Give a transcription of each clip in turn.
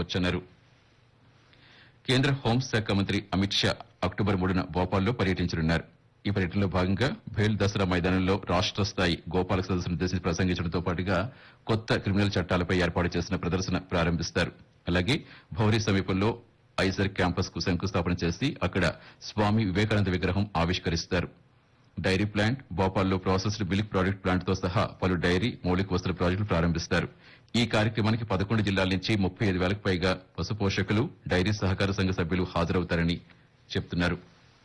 చేరుకోవచ్చన్నారు కేంద్ర హోంశాఖ మంత్రి అమిత్ షా అక్టోబర్ మూడున భోపాల్లో పర్యటించనున్నారు ఈ పర్యటనలో భాగంగా భేల్ దసరా మైదానంలో రాష్ట స్థాయి గోపాలక సదస్సును ఉద్దేశించి ప్రసంగించడంతో పాటుగా కొత్త క్రిమినల్ చట్టాలపై ఏర్పాటు చేసిన ప్రదర్శన ప్రారంభిస్తారు అలాగే భౌరీ సమీపంలో ఐజర్ క్యాంపస్ కు శంకుస్థాపన చేసి అక్కడ స్వామి వివేకానంద విగ్రహం ఆవిష్కరిస్తారు డైరీ ప్లాంట్ భోపాల్లో ప్రాసెస్డ్ మిల్క్ ప్రాడక్ట్ ప్లాంట్ తో సహా పలు డైరీ మౌలిక వసతుల ప్రాజెక్టులు ప్రారంభిస్తారు ఈ కార్యక్రమానికి పదకొండు జిల్లాల నుంచి ముప్పై ఐదు వేలకు పైగా పశు పోషకులు డైరీ సహకార సంఘ సభ్యులు హాజరవుతారని చెప్తున్నారు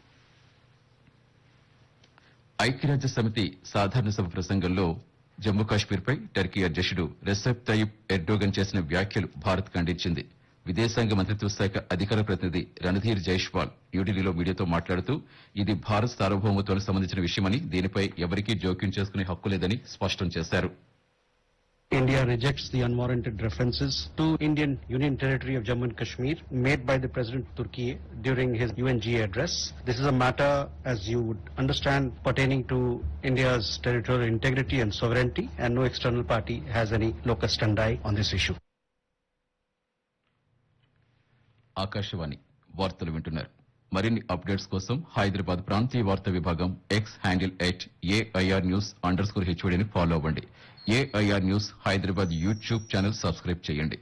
ఐక్యరాజ్య సమితి సాధారణ సభ ప్రసంగంలో జమ్మూ కాశ్మీర్పై టర్కీ అధ్యక్షుడు రెసెప్ తయ్యిప్ ఎర్డోగన్ చేసిన వ్యాఖ్యలు భారత్ ఖండించింది విదేశాంగ మంత్రిత్వ శాఖ అధికార ప్రతినిధి రణధీర్ జైష్వాల్ న్యూఢిల్లీలో మీడియాతో మాట్లాడుతూ ఇది భారత్ సార్వభౌమత్వానికి సంబంధించిన విషయమని దీనిపై ఎవరికీ జోక్యం చేసుకునే హక్కు లేదని స్పష్టం చేశారు India rejects the unwarranted references to Indian Union Territory of Jammu and Kashmir made by the President of Turkey during his UNGA address. This is a matter, as you would understand, pertaining to India's territorial integrity and sovereignty, and no external party has any locus standi on this issue. Akashvani వార్తలు వింటున్నారు మరిన్ని updates కోసం హైదరాబాద్ ప్రాంతీయ వార్తా విభాగం X handle at AIR news underscore హెచ్ఓడిని follow అవ్వండి AIR news Hyderabad YouTube channel subscribe చేయండి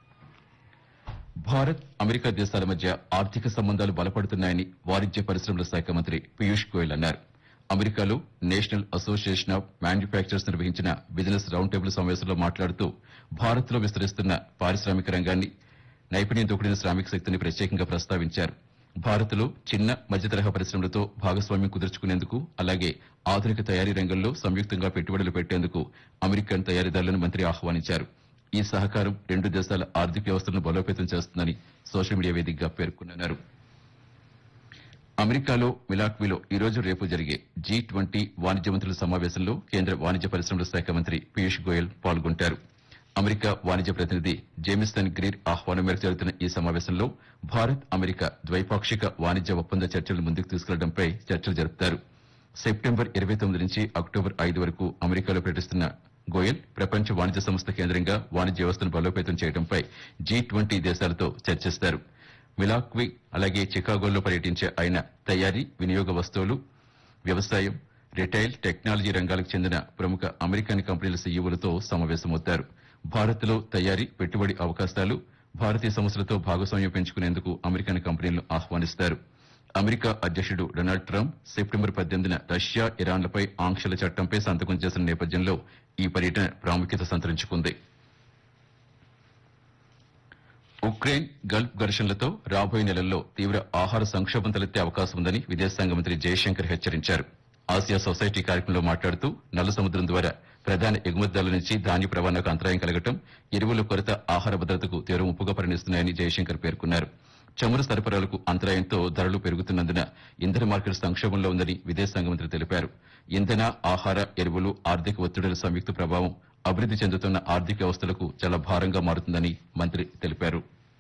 భారత్ అమెరికా దేశాల మధ్య ఆర్థిక సంబంధాలు బలపడుతున్నాయని వాణిజ్య పరిశ్రమల శాఖ మంత్రి పీయూష్ గోయల్ అన్నారు అమెరికాలో నేషనల్ అసోసియేషన్ ఆఫ్ మ్యానుఫ్యాక్చరర్స్ నిర్వహించిన బిజినెస్ రౌండ్ టేబుల్ సమావేశంలో మాట్లాడుతూ భారత్లో విస్తరిస్తున్న పారిశ్రామిక రంగాన్ని నైపుణ్యంతో కూడిన శ్రామిక శక్తిని ప్రత్యేకంగా ప్రస్తావించారు భారత్లో చిన్న మధ్య తరహా పరిశ్రమలతో భాగస్వామ్యం కుదుర్చుకునేందుకు అలాగే ఆధునిక తయారీ రంగంలో సంయుక్తంగా పెట్టుబడులు పెట్టేందుకు అమెరికన్ తయారీదారులను మంత్రి ఆహ్వానించారు ఈ సహకారం రెండు దేశాల ఆర్థిక వ్యవస్థలను బలోపేతం చేస్తుందని సోషల్ మీడియా వేదికగా పేర్కొన్నారు అమెరికాలో మిలాక్వీలో ఈ రోజు రేపు జరిగే జీ ట్వంటీ వాణిజ్య మంత్రుల సమావేశంలో కేంద్ర వాణిజ్య పరిశ్రమల శాఖ మంత్రి పీయూష్ గోయల్ పాల్గొంటారు అమెరికా వాణిజ్య ప్రతినిధి జేమిసన్ గ్రీర్ ఆహ్వానం మేరకు జరుగుతున్న ఈ సమావేశంలో భారత్ అమెరికా ద్వైపాక్షిక వాణిజ్య ఒప్పంద చర్చలు ముందుకు తీసుకెళ్లడంపై చర్చలు జరుపుతారు సెప్టెంబర్ ఇరవై తొమ్మిది నుంచి అక్టోబర్ ఐదు వరకు అమెరికాలో పర్యటిస్తున్న గోయల్ ప్రపంచ వాణిజ్య సంస్థ కేంద్రంగా వాణిజ్య వ్యవస్థను బలోపేతం చేయడంపై జీ ట్వంటీ దేశాలతో చర్చిస్తారు మిలాక్వి అలాగే చికాగోలో పర్యటించే ఆయన తయారీ వినియోగ వస్తువులు వ్యవసాయం రిటైల్ టెక్నాలజీ రంగాలకు చెందిన ప్రముఖ అమెరికన్ కంపెనీల సీఈఓలతో సమావేశమవుతారు భారత్లో తయారీ పెట్టుబడి అవకాశాలు భారతీయ సంస్థలతో భాగస్వామ్యం పెంచుకునేందుకు అమెరికన్ కంపెనీలను ఆహ్వానిస్తారు అమెరికా అధ్యక్షుడు డొనాల్డ్ ట్రంప్ సెప్టెంబర్ పద్దెనిమిదిన రష్యా ఇరాన్లపై ఆంక్షల చట్టంపై సంతకం చేసిన నేపథ్యంలో ఈ పర్యటన ప్రాముఖ్యత సంతరించుకుంది ఉక్రెయిన్ గల్ఫ్ ఘర్షణలతో రాబోయే నెలల్లో తీవ్ర ఆహార సంక్షోభం తలెత్తే అవకాశం ఉందని విదేశాంగ మంత్రి జయశంకర్ హెచ్చరించారు ఆసియా సొసైటీ కార్యక్రమంలో మాట్లాడుతూ నల్ల సముద్రం ద్వారా ప్రధాన ఎగుమతిదారుల నుంచి ధాన్య రవాణాకు అంతరాయం కలగటం ఎరువుల కొరత ఆహార భద్రతకు తీవ్ర ముప్పుగా పరిణిస్తున్నాయని జయశంకర్ పేర్కొన్నారు చమురు సరఫరాలకు అంతరాయంతో ధరలు పెరుగుతున్నందున ఇంధన మార్కెట్ సంక్షోభంలో ఉందని విదేశాంగ మంత్రి తెలిపారు ఇంధన ఆహార ఎరువులు ఆర్థిక ఒత్తిడుల సంయుక్త ప్రభావం అభివృద్ది చెందుతున్న ఆర్థిక వ్యవస్థలకు చాలా భారంగా మారుతుందని మంత్రి తెలిపారు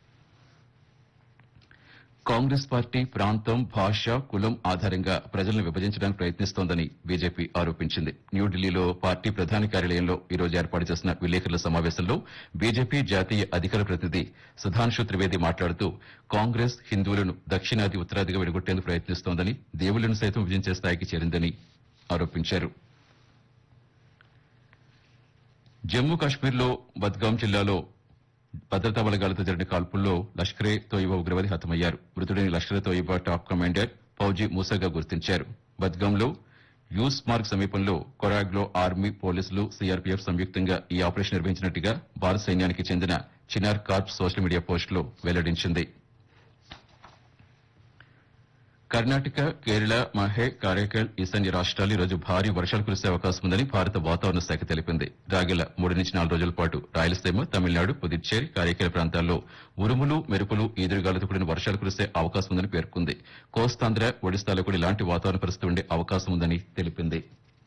కాంగ్రెస్ పార్టీ ప్రాంతం భాష కులం ఆధారంగా ప్రజలను విభజించడానికి ప్రయత్నిస్తోందని బీజేపీ ఆరోపించింది న్యూఢిల్లీలో పార్టీ ప్రధాన కార్యాలయంలో ఈ రోజు ఏర్పాటు చేసిన విలేకరుల సమావేశంలో బీజేపీ జాతీయ అధికార ప్రతినిధి సుధాంశు త్రివేది మాట్లాడుతూ కాంగ్రెస్ హిందువులను దక్షిణాది ఉత్తరాదిగా విడగొట్టేందుకు ప్రయత్నిస్తోందని దేవుళ్లను సైతం విభజించే స్థాయికి చేరిందని ఆరోపించారు జమ్మూ కాశ్మీర్లో బద్గాం జిల్లాలో భద్రతా బలగాలతో జరిగిన కాల్పుల్లో లష్కరే తోయిబా ఉగ్రవాది హతమయ్యారు మృతుడిని లష్కరే తోయిబా టాప్ కమాండర్ ఫౌజీ మూసాగా గుర్తించారు బద్గాంలో యూస్ మార్గ్ సమీపంలో కొరాగ్లో ఆర్మీ పోలీసులు సీఆర్పీఎఫ్ సంయుక్తంగా ఈ ఆపరేషన్ నిర్వహించినట్టుగా భారత సైన్యానికి చెందిన చినార్ కార్ప్ సోషల్ మీడియా పోస్టులో వెల్లడించింది కర్ణాటక కేరళ మహే కారైకల్ ఈశాన్య రాష్ట్రాలు ఈ రోజు భారీ వర్షాలు కురిసే అవకాశం ఉందని భారత వాతావరణ శాఖ తెలిపింది రాగల మూడు నుంచి నాలుగు రోజుల పాటు రాయలసీమ తమిళనాడు పుదుచ్చేరి కారైకల్ ప్రాంతాల్లో ఉరుములు మెరుపులు ఈదురుగాలతో కూడిన వర్షాలు కురిసే అవకాశం ఉందని పేర్కొంది కోస్తాంధ్ర ఒడిశాలో కూడా ఇలాంటి వాతావరణ పరిస్థితి ఉండే అవకాశం ఉందని తెలిపింది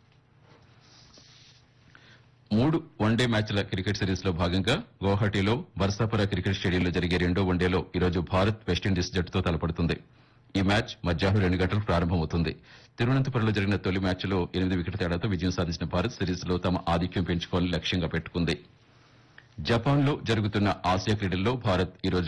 మూడు వన్డే మ్యాచ్ల క్రికెట్ సిరీస్ లో భాగంగా గౌహటిలో బర్సాపుర క్రికెట్ స్టేడియంలో జరిగే రెండో వన్డేలో ఈరోజు భారత్ వెస్టిండీస్ జట్టుతో తలపడుతుంది ఈ మ్యాచ్ మధ్యాహ్నం రెండు గంటలకు ప్రారంభమవుతుంది తిరువనంతపురంలో జరిగిన తొలి మ్యాచ్లో ఎనిమిది వికెట్ల తేడాతో విజయం సాధించిన భారత్ సిరీస్ లో తమ ఆధిక్యం పెంచుకోవాలని లక్ష్యంగా పెట్టుకుంది జపాన్ లో జరుగుతున్న ఆసియా క్రీడల్లో భారత్ ఈ రోజు